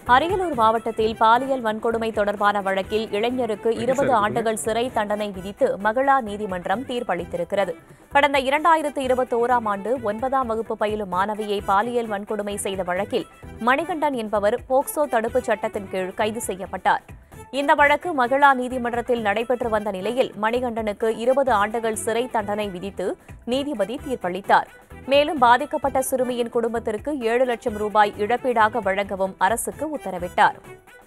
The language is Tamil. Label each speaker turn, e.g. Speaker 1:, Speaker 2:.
Speaker 1: அரியலூர் மாவட்டத்தில் பாலியல் வன்கொடுமை தொடர்பான வழக்கில் இளைஞருக்கு இருபது ஆண்டுகள் சிறை தண்டனை விதித்து மகளா நீதிமன்றம் தீர்ப்பளித்திருக்கிறது கடந்த இரண்டாயிரத்து இருபத்தோராம் ஆண்டு ஒன்பதாம் வகுப்பு பயிலும் மாணவியை பாலியல் வன்கொடுமை செய்த வழக்கில் மணிகண்டன் என்பவர் போக்சோ தடுப்புச் சட்டத்தின் கீழ் கைது செய்யப்பட்டார் இந்த வழக்கு மகளா நீதிமன்றத்தில் நடைபெற்று வந்த நிலையில் மணிகண்டனுக்கு இருபது ஆண்டுகள் சிறை தண்டனை விதித்து நீதிபதி தீர்ப்பளித்தார் மேலும் பாதிக்கப்பட்ட சிறுமியின் குடும்பத்திற்கு ஏழு லட்சம் ரூபாய் இழப்பீடாக வழங்கவும் அரசுக்கு உத்தரவிட்டார்